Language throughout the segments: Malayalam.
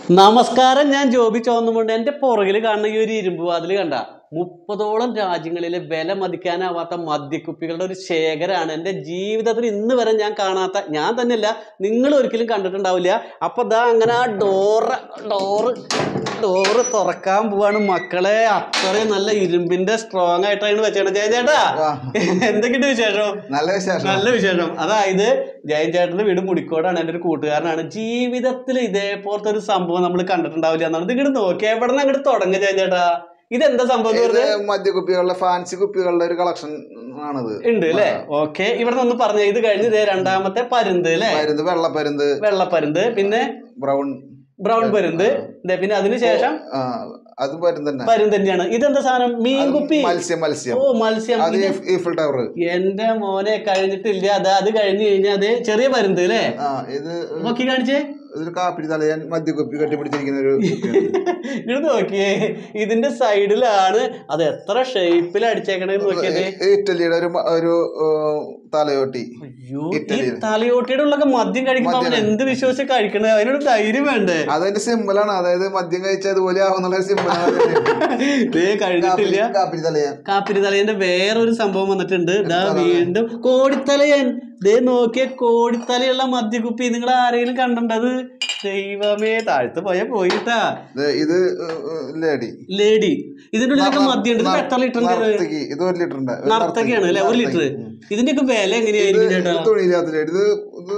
നമസ്കാരം ഞാൻ ജോബി ചോന്നുമുണ്ട് എൻ്റെ പുറകിൽ കാണുന്ന ഈ ഒരു ഇരുമ്പ് വാതിൽ കണ്ട മുപ്പതോളം രാജ്യങ്ങളിലെ വില മതിക്കാനാവാത്ത മദ്യക്കുപ്പികളുടെ ഒരു ശേഖരമാണ് എൻ്റെ ജീവിതത്തിൽ ഇന്ന് വരെ ഞാൻ കാണാത്ത ഞാൻ തന്നെയല്ല നിങ്ങൾ ഒരിക്കലും കണ്ടിട്ടുണ്ടാവില്ല അപ്പൊ ദാ അങ്ങനെ ആ ഡോറ് ഡോറ് ഡോറ് തുറക്കാൻ പോവാണ് മക്കളെ അത്രയും നല്ല ഇരുമ്പിന്റെ സ്ട്രോങ് ആയിട്ടാണ് വെച്ചേണത് ജയ ചേട്ടാ ആ. എന്തൊക്കെയുണ്ട് വിശേഷം നല്ല വിശേഷം നല്ല വിശേഷം അതായത് ജയൻ ചേട്ടന്റെ വീട് മുടിക്കോടാണ് എൻ്റെ ഒരു കൂട്ടുകാരനാണ് ജീവിതത്തിൽ ഇതേപോലത്തെ ഒരു സംഭവം നമ്മൾ കണ്ടിട്ടുണ്ടാവില്ല എന്നാണ് ഇങ്ങോട്ട് നോക്കി എവിടെ നിന്ന് അങ്ങോട്ട് തുടങ്ങുക ജയൻ ചേട്ടാ ഇതെന്താ സംഭവം എന്ന് ഇത് പറഞ്ഞാൽ മദ്യക്കുപ്പികളുടെ ഫാൻസി കുപ്പികളുടെ ഒരു കളക്ഷൻ ആണിത് ഉണ്ട് അല്ലേ ഓക്കെ ഇവിടെ നിന്ന് പറഞ്ഞ ഇത് കഴിഞ്ഞ് ദേ രണ്ടാമത്തെ പരുന്ത് അല്ലേ പരുന്ത് വെള്ളപ്പരുന്ത് വെള്ളപ്പരുന്ത് പിന്നെ ബ്രൗൺ ബ്രൗൺ പരുന്ത് ദേ പിന്നെ അതിനുശേഷം ആ, അത് പരുന്ത് തന്നെ പരുന്ത് തന്നെയാണ് ഇതെന്താ സാധനം മീൻകുപ്പി മത്സ്യം മത്സ്യം ഓ മത്സ്യം അത് ഇത് ഈഫിൾ ടവർ എന്റെ മോനെ കഴിഞ്ഞിട്ടില്ല അത് അത് കഴിഞ്ഞ് കഴിഞ്ഞാൽ അത് ചെറിയ പരുന്ത് അല്ലേ ആ ഇത് നോക്കി കാണിച്ചേ ഒരു കാപ്പിരി തലയാൻ മദ്യക്കുപ്പി കെട്ടിപ്പിടിച്ചിരിക്കുന്ന ഒരു കുപ്പിയാണ്. ഇത് നോക്കിയേ ഇതിന്റെ സൈഡിലാണ് അത് എത്ര ഷേപ്പിൽ അടിച്ചേക്കണേന്ന് നോക്കിയേ ഈ ഇറ്റലിയുടെ ഒരു മ- ഒരു ഏർ, തലയോട്ടി അയ്യോ ഈ ഇറ്റലിയിൽ. തലയോട്ടിയുടെ ഉള്ളൊക്കെ മദ്യം കഴിക്കുമ്പോ അവൻ മദ്യം. എന്ത് വിശ്വസിച്ച് കഴിക്കണേ അതിനൊരു ധൈര്യം വേണ്ടേ അതതിന്റെ സിമ്പിളാണ് അതായത് മദ്യം കഴിച്ചാൽ അതുപോലെ ആവുന്നുള്ള സിമ്പിളാണ് ദേ കഴിഞ്ഞിട്ടില്ല കാപ്പിരി തലയാൻ കാപ്പിരി തലയന്റെ വേറൊരു സംഭവം വന്നിട്ടുണ്ട് ദാ എന്താ വീണ്ടും കോടിത്തലയൻ ദേ നോക്കിയ കോടിത്തലയുള്ള മദ്യക്കുപ്പി നിങ്ങൾ ആരെങ്കിലും കണ്ടിട്ടത് ദൈവമേ താഴ്ത്ത് പോയ പോയിട്ടാ ഇത് ഇത് ലേഡി ലേഡി ഇതിന്റെ ഉള്ളിലൊക്കെ മദ്യം ഉണ്ട് ഇത് എത്ര ലിറ്റർ ഉണ്ട് ഇത്? നർത്തകി ഇത് ഒരു ലിറ്റർ ഉണ്ട് നർത്തകിയാണ് അല്ലെ ഒരു ലിറ്റർ ഇതിന്റെയൊക്കെ വില എങ്ങനെയായിരിക്കും ചേട്ടാ തുണിയില്ലാത്ത ലേഡി ഇത് ഇത്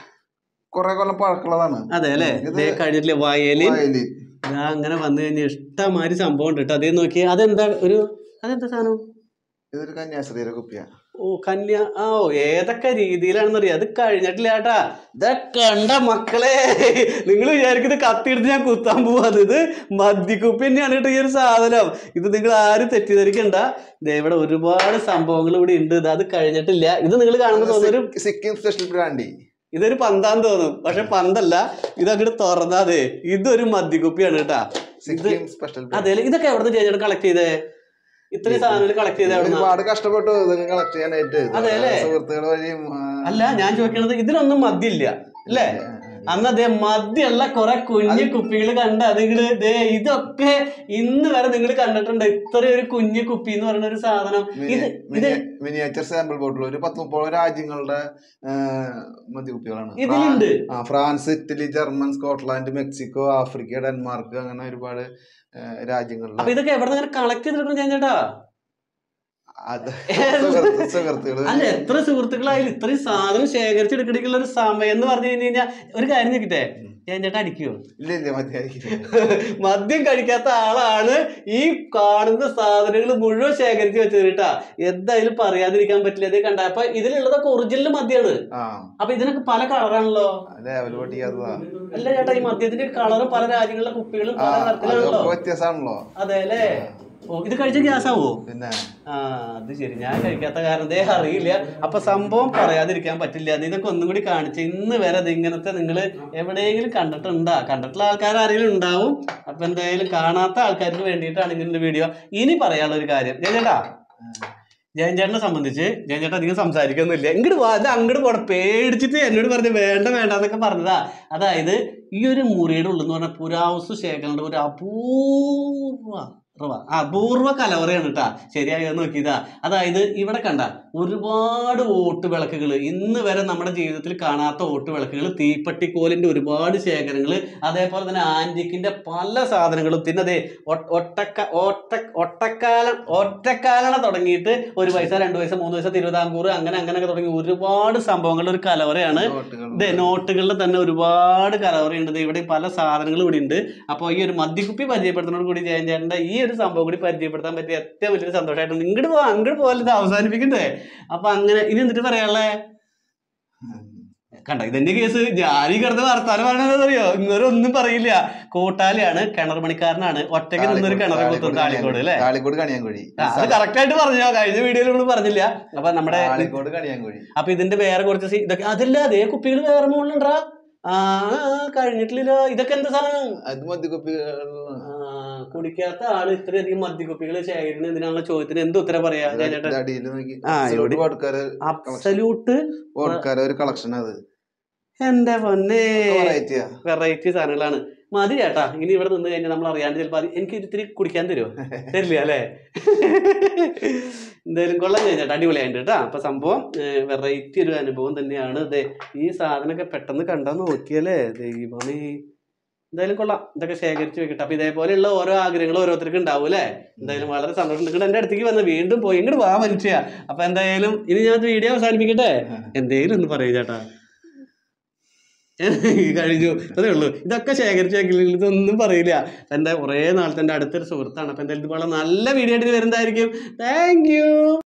കൊറേ കൊല്ലം പഴക്കമുള്ളതാണ് അതെ അല്ലെ ഇത് ദേ കഴിഞ്ഞിട്ടില്ലേ വയലിൻ വയലിൻ ദാ അങ്ങനെ വന്നു കഴിഞ്ഞാൽ ഇഷ്ടമാതിരി സംഭവം ഉണ്ട് കേട്ടോ അതേ നോക്കി അതെന്താ ഒരു അതെന്താ സാധനം ഇതൊരു കന്യാസ്ത്രീയുടെ കുപ്പിയാ ഓ കന്യ ആ ഓ ഏതൊക്കെ രീതിയിലാണെന്ന് അറിയാം അത് കഴിഞ്ഞിട്ടില്ല ചേട്ടാ ഇതൊക്കെ കണ്ട മക്കളെ നിങ്ങൾ വിചാരിക്കുന്നത് കത്തിയെടുത്ത് ഞാൻ കുത്താൻ പോവാത് ഇത് മദ്യക്കുപ്പി തന്നെയാണ് കേട്ടോ ഈ ഒരു സാധനം ഇത് നിങ്ങൾ ആരും തെറ്റിദ്ധരിക്കണ്ട ദേ ഇവിടെ ഒരുപാട് സംഭവങ്ങൾ ഇവിടെ ഉണ്ട് ഇത് അത് കഴിഞ്ഞിട്ടില്ല ഇത് നിങ്ങൾ കാണുമ്പോൾ തോന്നുന്നൊരു സിക്ക്- സിക്കിം സ്പെഷ്യൽ ബ്രാൻഡി ഇതൊരു പന്താന്ന് തോന്നും പക്ഷെ പന്തല്ല ഇത് അങ്ങോട്ട് തുറന്നാതെ ഇതൊരു മദ്യക്കുപ്പിയാണ് കേട്ടാ സിക്കിം സ്പെഷ്യൽ അതെ ഇതൊക്കെ എവിടെ നിന്ന് ചേച്ചി കളക്ട് ചെയ്തേ ഇത്രയും സാധനങ്ങൾ കളക്ട് ചെയ്തേ എവിടെ ഒരുപാട് കഷ്ടപ്പെട്ടു ഇതൊക്കെ കളക്ട് ചെയ്യാനായിട്ട് അതെ അല്ലേ? സുഹൃത്തുക്കൾ വഴിയും ആ, അല്ല ഞാൻ ചോദിക്കണത് ഇതിലൊന്നും മദ്യമില്ല അല്ലേ അന്ന് അതേ മദ്യമുള്ള കുറെ കുഞ്ഞു കുപ്പികൾ കണ്ട നിങ്ങള് ദേ ഇതൊക്കെ ഇന്ന് വരെ നിങ്ങൾ കണ്ടിട്ടുണ്ട് ഇത്രയും ഒരു കുഞ്ഞു കുപ്പി എന്ന് പറയുന്ന ഒരു സാധനം ഇത് ഇത് മിനിയേച്ചർ സാമ്പിൾ ബോട്ടിൽ ഒരു പത്ത് മുപ്പത് രാജ്യങ്ങളുടെ ആ, മദ്യക്കുപ്പികളാണ് ഇതിലുണ്ട് ആ France Italy German Scotland Mexico Africa Denmark അങ്ങനെ ഒരുപാട് ആ, രാജ്യങ്ങളിലെ അപ്പൊ ഇതൊക്കെ എവിടെ നിന്ന് കളക്ട് ചെയ്തിട്ടുണ്ട് ഞാൻ ചേട്ടാ അത് സുഹൃത്ത് സുഹൃത്തുക്കള് അല്ല എത്ര സുഹൃത്തുക്കളായാലും ഇത്രയും സാധനം ശേഖരിച്ചെടുക്കണമെങ്കിൽ ഒരു സമയം എന്ന് പറഞ്ഞു കഴിഞ്ഞ് കഴിഞ്ഞാൽ ഒരു കാര്യം നോക്കിട്ടെ ഞാൻ ചേട്ടാ അടിക്കുവോ ഇല്ല ഇല്ല മതിയായിരിക്കും മദ്യം കഴിക്കാത്ത ആളാണ് ഈ കാണുന്ന സാധനങ്ങൾ മുഴുവൻ ശേഖരിച്ച് വെച്ചത് കേട്ടാ എന്തായാലും പറയാതിരിക്കാൻ പറ്റില്ല ഇത് കണ്ട അപ്പൊ ഇതിലുള്ളതൊക്കെ ഒറിജിനൽ മദ്യമാണ് ആ അപ്പൊ ഇതിനൊക്കെ പല കളറാണല്ലോ ലെവൽ പൊട്ടിക്കാത്തതാ അല്ല ചേട്ടാ ഈ മദ്യത്തിന്റെ കളർ പല രാജ്യങ്ങളിലെ കുപ്പികളും ആ പല തരത്തിലാണല്ലോ അതൊക്കെ വ്യത്യാസമാണല്ലോ അതെ അല്ലേ ഓ ഇത് കഴിച്ച ഗ്യാസ് ആവോ പിന്നെ ആ അത് ശരി ഞാൻ കഴിക്കാത്ത കാരണം ദേ അറിയില്ല അപ്പൊ സംഭവം പറയാതിരിക്കാൻ പറ്റില്ല അത് ഇതൊക്കെ ഒന്നും കൂടി കാണിച്ച് ഇന്ന് വരെ ഇത് ഇങ്ങനത്തെ നിങ്ങൾ എവിടെയെങ്കിലും കണ്ടിട്ടുണ്ടാ കണ്ടിട്ടുള്ള ആൾക്കാർ ആരെങ്കിലും ഉണ്ടാവും അപ്പൊ എന്തായാലും കാണാത്ത ആൾക്കാർക്ക് വേണ്ടിയിട്ടാണ് ഇങ്ങനെ വീഡിയോ ഇനി പറയാനുള്ള ഒരു കാര്യം ജയൻ ചേട്ടാ ജയൻ ചേട്ടനെ സംബന്ധിച്ച് ജയൻ ചേട്ടൻ അധികം സംസാരിക്കൊന്നുമില്ല ഇങ്ങോട്ട് വാ ഇത് അങ്ങോട്ട് പോടെ പേടിച്ചിട്ട് എന്നോട് പറഞ്ഞു വേണ്ട വേണ്ട എന്നൊക്കെ പറഞ്ഞതാ അതായത് ഈ ഒരു മുറിയുടെ ഉള്ളെന്ന് പറഞ്ഞ പുരാവസ്തു ശേഖരങ്ങളുടെ ഒരു അപൂർവ അപൂർവ അപൂർവ കലവറയാണ് കേട്ടാ ശരിയായോ നോക്കിയതാ അതായത് ഇവിടെ കണ്ട ഒരുപാട് ഓട്ട് വിളക്കുകൾ ഇന്ന് വരെ നമ്മുടെ ജീവിതത്തിൽ കാണാത്ത ഓട്ട് വിളക്കുകൾ തീപ്പട്ടിക്കോലിന്റെ ഒരുപാട് ശേഖരങ്ങൾ അതേപോലെ തന്നെ ആന്റിക്കിന്റെ പല സാധനങ്ങളും പിന്നെ അതെ ഒട്ടക്ക ഒട്ട ഒട്ടക്കാലം ഒറ്റക്കാലണ തുടങ്ങിയിട്ട് ഒരു പൈസ രണ്ട് പൈസ മൂന്ന് പൈസ തിരുവിതാംകൂർ അങ്ങനെ അങ്ങനെയൊക്കെ തുടങ്ങി ഒരുപാട് സംഭവങ്ങളുടെ ഒരു കലവറയാണ് നോട്ടുകൾ ഇതേ നോട്ടുകളിൽ തന്നെ ഒരുപാട് കലവറയുണ്ട് ദേ ഇവിടെ പല സാധനങ്ങളും ഇവിടെ ഉണ്ട് അപ്പോൾ ഈ ഒരു മദ്യക്കുപ്പി പരിചയപ്പെടുത്തുന്നതോട് കൂടി ജയൻ ചേട്ടൻ്റെ ഈ ഒരു സംഭവം കൂടി പരിചയപ്പെടുത്താൻ പറ്റിയ ഏറ്റവും വലിയൊരു സന്തോഷമായിട്ടുണ്ട് ഇങ്ങോട്ട് പോവാ അങ്ങോട്ട് പോകാൻ ഇത് അവസാനിപ്പിക്കണ്ടേ അപ്പൊ അങ്ങനെ ഇനി എന്നിട്ട് പറയാനുള്ളേ കണ്ട ഇതെന്റെ കേസ് ഞാൻ ഈ കിടന്ന് വർത്താനം പറയണത് അറിയോ ഇന്നൊരു ഒന്നും പറയില്ല കോട്ടാലിയാണ് കിണർ മണിക്കാരനാണ് ഒറ്റയ്ക്ക് നിന്നൊരു കിണർ കുത്തും താളിക്കോട് അല്ലേ താളിക്കോട് കണിയാൻകുഴി ആ, അത് കറക്റ്റ് ആയിട്ട് പറഞ്ഞോ കഴിഞ്ഞ വീഡിയോയിൽ നമ്മൾ പറഞ്ഞില്ല അപ്പൊ നമ്മുടെ താളിക്കോട് കണിയാൻകുഴി അപ്പൊ ഇതിന്റെ വേറെ കുറച്ച് സീ- ഇതൊക്കെ അതല്ല അതേ കുപ്പികൾ വേറെ മുകളിലുണ്ടാ ആ ആ, കഴിഞ്ഞിട്ടില്ലല്ലോ ഇതൊക്കെ എന്താ സാധനം അത് മദ്യക്കുപ്പികൾ ആ, കുടിക്കാത്ത ആള് ഇത്രയധികം മദ്യക്കുപ്പികൾ ശേഖരിക്കുന്ന എന്തിനാണുള്ള ചോദ്യത്തിന് എന്ത് ഉത്തരം പറയാ ഞാൻ ചേട്ടൻ അടിയിൽ നോക്കി ആ, ഇവിടെ- വോഡ്ക്കാര് അബ്സല്യൂട്ട് വോഡ്ക്കാരെ ഒരു കളക്ഷൻ അത് എന്റെ പൊന്നെ വെറൈറ്റിയാ വെറൈറ്റി സാധനങ്ങളാണ് മതി ചേട്ടാ ഇനി ഇവിടെ നിന്ന് കഴിഞ്ഞാൽ നമ്മൾ അറിയാണ്ട് ചിലപ്പോൾ അത് എനിക്ക് ഇത്തിരി കുടിക്കാൻ തരുമോ തരില്ല അല്ലേ എന്തായാലും കൊള്ളാൻ ചേട്ടാ അടിപൊളിയായിട്ട് കേട്ടോ അപ്പൊ സംഭവം വെറൈറ്റി ഒരു അനുഭവം തന്നെയാണ് ഇതേ ഈ സാധനമൊക്കെ പെട്ടെന്ന് കണ്ടാ നോക്കിയല്ലേ ദൈവമേ എന്തായാലും കൊള്ളാം ഇതൊക്കെ ശേഖരിച്ച് വെക്കട്ടെ അപ്പൊ ഇതേപോലെയുള്ള ഓരോ ആഗ്രഹങ്ങൾ ഓരോരുത്തർക്ക് ഉണ്ടാവും അല്ലേ എന്തായാലും വളരെ സന്തോഷം നിങ്ങളുടെ എന്റെ അടുത്തേക്ക് വന്ന് വീണ്ടും പോയി ഇങ്ങോട്ട് വാ മനുഷ്യ അപ്പൊ എന്തായാലും ഇനി ഞാൻ വീഡിയോ അവസാനിപ്പിക്കട്ടെ എന്തേലും ഒന്ന് പറയൂ ചേട്ടാ കഴിഞ്ഞു അതേ ഉള്ളൂ ഇതൊക്കെ ശേഖരിച്ച് വെക്കില്ല ഇതൊന്നും പറയില്ല എന്റെ കുറേ നാളത്തെ എൻ്റെ അടുത്തൊരു സുഹൃത്താണ് അപ്പൊ എന്തായാലും ഇതുപോലെ നല്ല വീഡിയോ ആയിട്ട് വരുന്നതായിരിക്കും താങ്ക് യു